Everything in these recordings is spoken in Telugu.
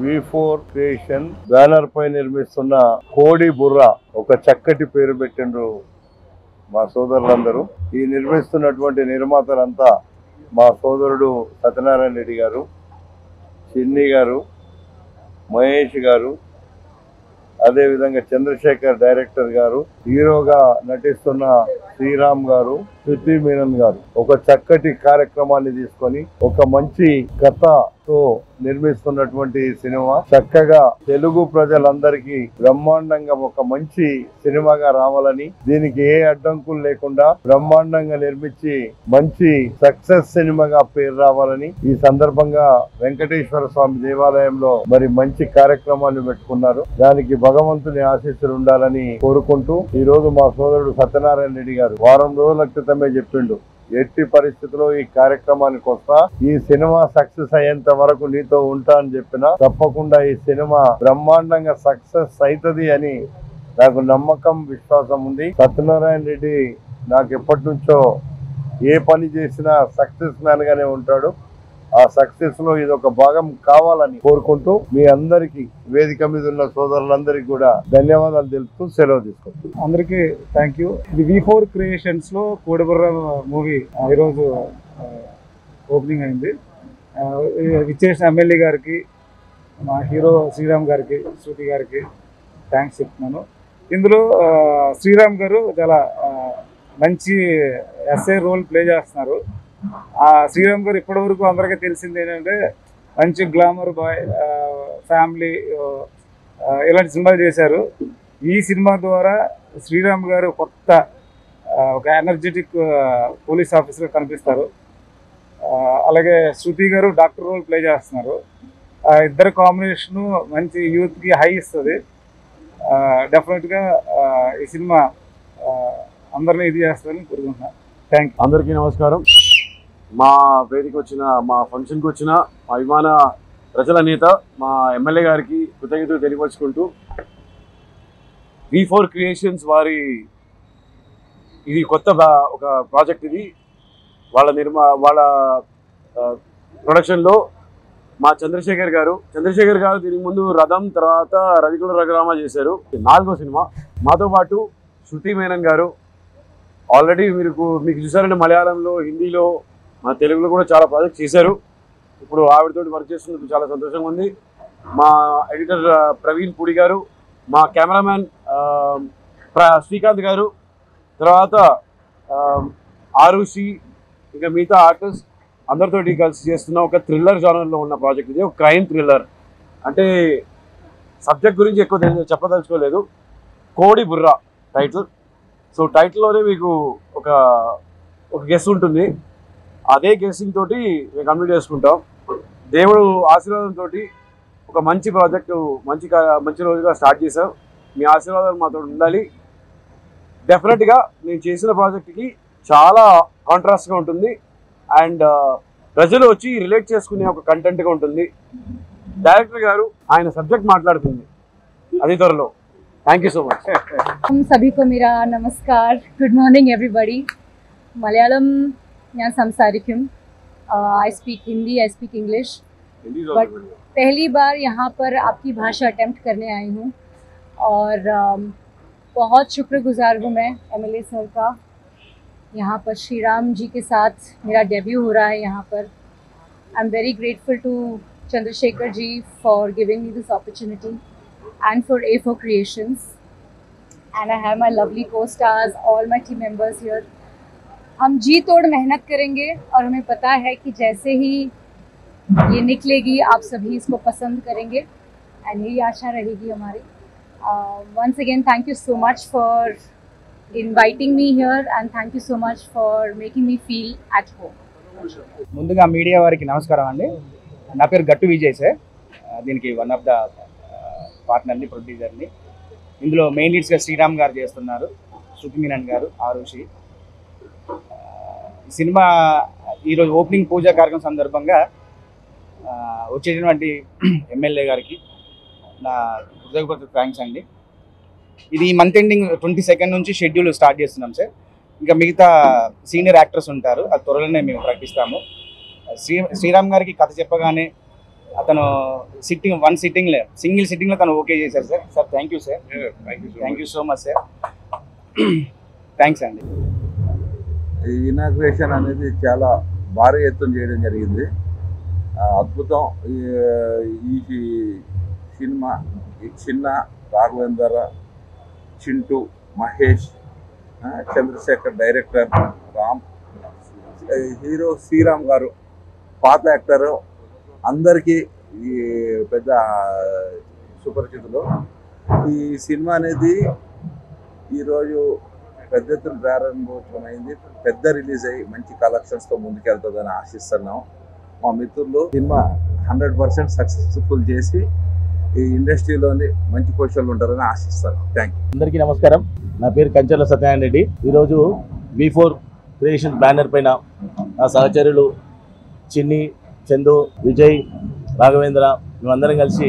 వి ఫోర్ క్రియేషన్ బ్యానర్ పై నిర్మిస్తున్న కోడి బుర్ర ఒక చక్కటి పేరు పెట్టిండ్రు మా సోదరులందరూ ఈ నిర్మిస్తున్నటువంటి నిర్మాతలంతా మా సోదరుడు సత్యనారాయణ రెడ్డి గారు చిన్ని గారు మహేష్ గారు అదేవిధంగా చంద్రశేఖర్ డైరెక్టర్ గారు హీరోగా నటిస్తున్న శ్రీరామ్ గారు శృతి మీనన్ గారు ఒక చక్కటి కార్యక్రమాన్ని తీసుకొని ఒక మంచి కథతో నిర్మిస్తున్నటువంటి ఈ సినిమా చక్కగా తెలుగు ప్రజలందరికీ బ్రహ్మాండంగా ఒక మంచి సినిమాగా రావాలని దీనికి ఏ అడ్డంకులు లేకుండా బ్రహ్మాండంగా నిర్మించి మంచి సక్సెస్ సినిమాగా పేరు రావాలని ఈ సందర్భంగా వెంకటేశ్వర స్వామి దేవాలయంలో మరి మంచి కార్యక్రమాన్ని పెట్టుకున్నారు దానికి భగవంతుని ఆశీస్సులు ఉండాలని కోరుకుంటూ ఈ రోజు మా సోదరుడు సత్యనారాయణ రెడ్డి గారు వారం రోజుల క్రితమే చెప్పిండు ఎట్టి పరిస్థితిలో ఈ కార్యక్రమానికి వస్తా ఈ సినిమా సక్సెస్ అయ్యేంత వరకు నీతో ఉంటా అని చెప్పిన తప్పకుండా ఈ సినిమా బ్రహ్మాండంగా సక్సెస్ అవుతుంది అని నాకు నమ్మకం విశ్వాసం ఉంది సత్యనారాయణ రెడ్డి నాకు ఎప్పటి నుంచో ఏ పని చేసినా సక్సెస్ మ్యాన్ గానే ఉంటాడు ఆ సక్సెస్ లో ఇది ఒక భాగం కావాలని కోరుకుంటూ మీ అందరికి వేదిక మీద ఉన్న సోదరులందరికీ కూడా ధన్యవాదాలు తెలుపుతూ సెలవు తీసుకుంటాం అందరికీ థ్యాంక్ యూ ఇది వి ఫోర్ క్రియేషన్స్ లో కోడిబుర్ర మూవీ ఈరోజు ఓపెనింగ్ అయింది ఆ, విచ్చేసిన ఎమ్మెల్యే గారికి మా హీరో శ్రీరామ్ గారికి శృతి గారికి థ్యాంక్స్ చెప్తున్నాను ఇందులో ఆ, శ్రీరామ్ గారు చాలా ఆ, మంచి ఎస్ఐ రోల్ ప్లే చేస్తున్నారు ఆ శ్రీరామ్ గారు ఇప్పటివరకు అందరికీ తెలిసింది ఏంటంటే మంచి గ్లామర్ బాయ్ ఫ్యామిలీ ఇలాంటి సినిమాలు చేశారు ఈ సినిమా ద్వారా శ్రీరామ్ గారు కొత్త ఆ, ఒక ఎనర్జెటిక్ పోలీస్ ఆఫీసర్ కనిపిస్తారు ఆ, అలాగే శృతి గారు డాక్టర్ రోల్ ప్లే చేస్తున్నారు ఆ ఇద్దరు కాంబినేషన్ మంచి యూత్కి హై ఇస్తుంది డెఫినెట్గా ఈ సినిమా ఆ, అందరినీ ఇది చేస్తారని కోరుకుంటున్నాను థ్యాంక్ అందరికీ నమస్కారం మా వేదిక వచ్చిన మా ఫంక్షన్కి వచ్చిన మా అభిమాన ప్రజల నేత మా ఎమ్మెల్యే గారికి కృతజ్ఞతలు తెలియపరుచుకుంటూ వి ఫోర్ క్రియేషన్స్ వారి ఇది కొత్త బా- ఒక ప్రాజెక్ట్ ఇది వాళ్ళ నిర్మా వాళ్ళ ప్రొడక్షన్లో మా చంద్రశేఖర్ గారు చంద్రశేఖర్ గారు దీనికి ముందు రథం తర్వాత రవికుల రఘురామ చేశారు ఇది నాలుగో సినిమా మాతో పాటు శృతి మేనన్ గారు ఆల్రెడీ మీకు మీకు చూసారంటే మలయాళంలో హిందీలో మా తెలుగులో కూడా చాలా ప్రాజెక్ట్ చేశారు ఇప్పుడు ఆవిడతోటి వర్క్ చేస్తున్నందుకు చాలా సంతోషంగా ఉంది మా ఎడిటర్ ఆ, ప్రవీణ్ పూడి గారు మా కెమెరామ్యాన్ ఆ, ప్ర- శ్రీకాంత్ గారు తర్వాత ఆ, ఆరుషి ఇంకా మిగతా ఆర్టిస్ట్ అందరితోటి కలిసి చేస్తున్న ఒక థ్రిల్లర్ జానర్లో ఉన్న ప్రాజెక్ట్ ఇది ఒక క్రైమ్ థ్రిల్లర్ అంటే సబ్జెక్ట్ గురించి ఎక్కువ తెలి- చెప్పదలుచుకోలేదు కోడి బుర్ర టైటిల్ సో టైటిల్లోనే మీకు ఒక ఒక గెస్ ఉంటుంది అదే గెస్సింగ్ తోటి మేము కంప్లీట్ చేసుకుంటాం దేవుడు ఆశీర్వాదంతో ఒక మంచి ప్రాజెక్టు మంచి కా- మంచి రోజుగా స్టార్ట్ చేసాం మీ ఆశీర్వాదాలు మాతో ఉండాలి డెఫినెట్గా నేను చేసిన ప్రాజెక్ట్కి చాలా కాంట్రాస్ట్గా ఉంటుంది అండ్ ప్రజలు వచ్చి రిలేట్ చేసుకునే ఒక కంటెంట్గా ఉంటుంది డైరెక్టర్ గారు ఆయన సబ్జెక్ట్ మాట్లాడుతుంది అది త్వరలో థ్యాంక్ యూ సో మచ్ हम सभी को मेरा नमस्कार गुड मॉर्निंग एवरीबॉडी मलयालम ഞാൻ സംസാരിക്കും I speak Hindi I speak English but पहली बार यहाँ पर आपकी भाषा अटेम्प्ट करने आई हूँ और अम, बहुत शुक्रगुजार हूँ मैं एम सर का यहाँ पर श्री राम जी के साथ मेरा डेब्यू हो रहा है यहाँ पर I am very grateful to Chandrashekhar ji for giving me this opportunity and for A4 Creations. And I have my lovely co-stars, all my team members here. हम जी तोड़ मेहनत करेंगे और हमें पता है कि जैसे ही ये निकलेगी आप सभी इसको पसंद करेंगे एंड यही आशा रहेगी हमारी once again thank you so much for inviting me here and thank you so much for making me feel at home. ముందుగా మీడియా వారికి నమస్కారం అండి నా పేరు గట్టు విజయ్ సార్ ఆ, దీనికి వన్ ఆఫ్ ద పార్ట్నర్ని ప్రొడ్యూసర్ని ఇందులో మెయిన్ లీడ్స్గా శ్రీరామ్ గారు చేస్తున్నారు శృతి మీనన్ గారు ఆరుషి ఆ, ఈ సినిమా ఈరోజు ఓపెనింగ్ పూజా కార్యక్రమం సందర్భంగా ఆ, వచ్చేటటువంటి ఎమ్మెల్యే గారికి నా హృదయపూర్వక థ్యాంక్స్ అండి ఇది ఈ మంత్ ఎండింగ్ ట్వంటీ సెకండ్ నుంచి షెడ్యూల్ స్టార్ట్ చేస్తున్నాం సార్ ఇంకా మిగతా సీనియర్ యాక్టర్స్ ఉంటారు అది త్వరలోనే మేము ప్రకటిస్తాము శ్రీ శ్రీరామ్ గారికి కథ చెప్పగానే అతను sitting one sitting single sitting లో తను ఓకే చేశారు sir sir thank you sir thank you so much sir thanks అండి ఈ ఇనాగ్రేషన్ అనేది చాలా భారీ ఎత్తున చేయడం జరిగింది ఆ, అద్భుతం ఈ ఈ సినిమా ఈ చిన్న రాఘవేందర్ చింటూ మహేష్ ఆ, చంద్రశేఖర్ డైరెక్టర్ రామ్ హీరో శ్రీరామ్ గారు పాత యాక్టర్ అందరికీ ఈ పెద్ద సుపరిచితులు ఈ సినిమా అనేది ఈరోజు పెద్ద ఎత్తున ప్రారంభోత్సవం అయింది పెద్ద రిలీజ్ అయ్యి మంచి కలెక్షన్స్ తో ముందుకెళ్తుందని ఆశిస్తున్నాం మా మిత్రులు సినిమా హండ్రెడ్ పర్సెంట్ సక్సెస్ఫుల్ చేసి ఈ ఇండస్ట్రీలోని మంచి పొజిషన్లు ఉంటారని ఆశిస్తాను థ్యాంక్ యూ అందరికీ నమస్కారం నా పేరు కంచర్ల సత్యనారాయణ రెడ్డి ఈరోజు వి ఫోర్ క్రియేషన్ బ్యానర్ పైన నా సహచరులు చిన్ని చందు విజయ్ రాఘవేంద్ర మేమందరం కలిసి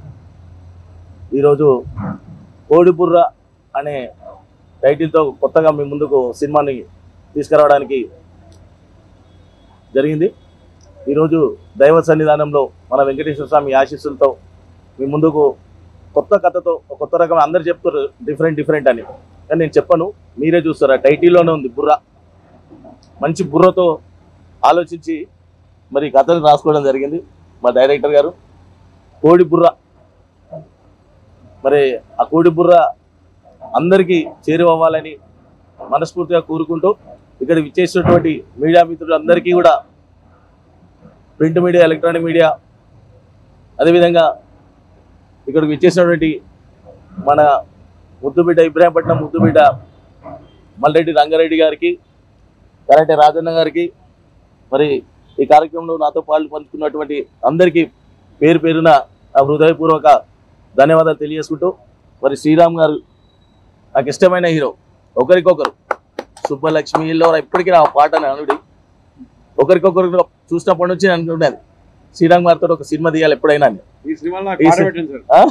ఈరోజు కోడిబుర్ర అనే టైటిల్తో కొత్తగా మీ ముందుకు సినిమాని తీసుకురావడానికి జరిగింది ఈరోజు దైవ సన్నిధానంలో మన వెంకటేశ్వర స్వామి ఆశీస్సులతో మీ ముందుకు కొత్త కథతో ఒక కొత్త రకం అందరు చెప్తారు డిఫరెంట్ డిఫరెంట్ అని కానీ నేను చెప్పను మీరే చూస్తారు ఆ టైటిల్లోనే ఉంది బుర్ర మంచి బుర్రతో ఆలోచించి మరి ఈ కథను రాసుకోవడం జరిగింది మా డైరెక్టర్ గారు కోడి బుర్ర మరి ఆ కోడి బుర్ర అందరికీ చేరువవ్వాలని మనస్ఫూర్తిగా కోరుకుంటూ ఇక్కడ విచ్చేసినటువంటి మీడియా మిత్రులందరికీ కూడా ప్రింట్ మీడియా ఎలక్ట్రానిక్ మీడియా అదేవిధంగా ఇక్కడికి విచ్చేసినటువంటి మన ముద్దుబిడ్డ ఇబ్రాహీంపట్నం ముద్దుబిడ్డ మల్రెడ్డి రంగారెడ్డి గారికి కరెంటే రాజన్న గారికి మరి ఈ కార్యక్రమంలో నాతో పాలు పంచుకున్నటువంటి అందరికీ పేరు పేరున నా హృదయపూర్వక ధన్యవాదాలు తెలియజేసుకుంటూ మరి శ్రీరామ్ గారు నాకు ఇష్టమైన హీరో ఒకరికొకరు సుబ్బలక్ష్మిలో ఇప్పటికీ నా పాట అనుడి ఒకరికొకరు చూసినప్పటి నుంచి నేను అనుకునేది శ్రీరామ్ గారితో ఒక సినిమా తీయాలి ఎప్పుడైనా అని. ఈ సినిమాలో నాకు ఈ పాట సి- పెట్టండి సార్ ఆ?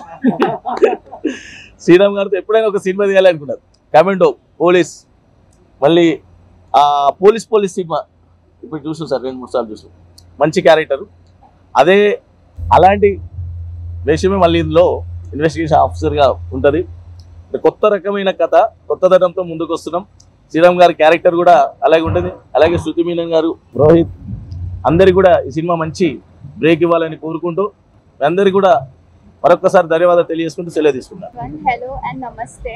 శ్రీరామ్ గారితో ఎప్పుడైనా ఒక సినిమా తీయాలి అనుకున్నారు కమెండో పోలీస్ మళ్ళీ ఆ పోలీస్ పోలీస్ సినిమా ఇప్పుడు చూసాం సార్ రెండు మూడు సార్లు చూసాం మంచి క్యారెక్టర్ అదే అలాంటి వేషమే మళ్ళీ ఇందులో ఇన్వెస్టిగేషన్ ఆఫీసర్గా ఉంటుంది కొత్త రకమైన కథ కొత్త ధనంతో ముందుకు వస్తున్నాం శ్రీరామ్ గారి క్యారెక్టర్ కూడా అలాగే ఉంటుంది అలాగే శృతి మీనన్ గారు రోహిత్ అందరికి కూడా ఈ సినిమా మంచి బ్రేక్ ఇవ్వాలని కోరుకుంటూ మీ అందరికీ కూడా మరొకసారి ధన్యవాదాలు తెలియజేసుకుంటూ సెలవు తీసుకున్నాను everyone. Hello and namaste.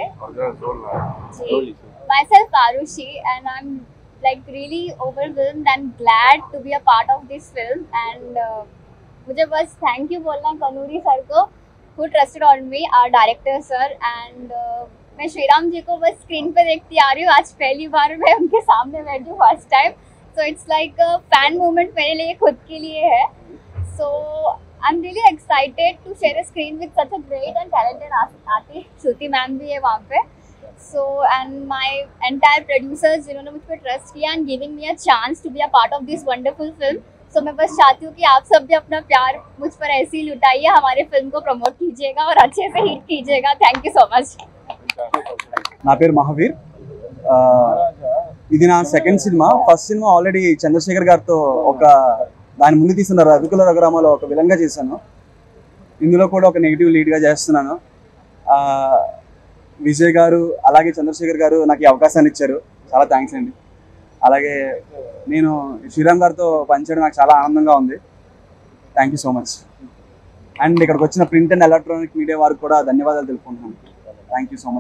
Ji. Myself Arushi and I'm like really overwhelmed and glad to be a part of this film and uh, मुझे बस थैंक यू बोलना है कनूरी सर को who trusted on me our director sir and uh, मैं श्रीराम जी को बस स्क्रीन पे देखती आ रही हूँ आज पहली बार मैं उनके सामने बैठी हूँ first time so it's like fan movement मेरे लिए खुद के लिए है so I'm really excited to share a screen with such a great and talented art- artist. Shruti ma'am भी है वहाँ पे. So and my entire producers जिन्होंने मुझ पर ट्रस्ट किया and giving me a chance to be a part of this wonderful film. So मैं बस चाहती हूँ कि आप सब भी अपना प्यार मुझ पर ऐसे ही लुटाइए हमारे फिल्म को प्रमोट कीजिएगा और अच्छे से हिट कीजिएगा थैंक यू सो मच నా పేరు మహావీర్ ఆ, ఇది నా second cinema first cinema already Chandrashekhar గారితో ఒక దాని ముందు తీసిన రవికుల రఘురామలో ఒక విలంగా చేశాను ఇందులో కూడా ఒక నెగిటివ్ లీడ్గా చేస్తున్నాను ఆ, విజయ్ గారు అలాగే చంద్రశేఖర్ గారు నాకు ఈ అవకాశాన్ని ఇచ్చారు చాలా థ్యాంక్స్ అండి అలాగే నేను శ్రీరామ్ గారితో పనిచేయడం నాకు చాలా ఆనందంగా ఉంది thank you so much and ఇక్కడికి వచ్చిన ప్రింట్ అండ్ ఎలక్ట్రానిక్ మీడియా వారికి కూడా ధన్యవాదాలు తెలుపుకుంటున్నాను థ్యాంక్ యూ సో మచ్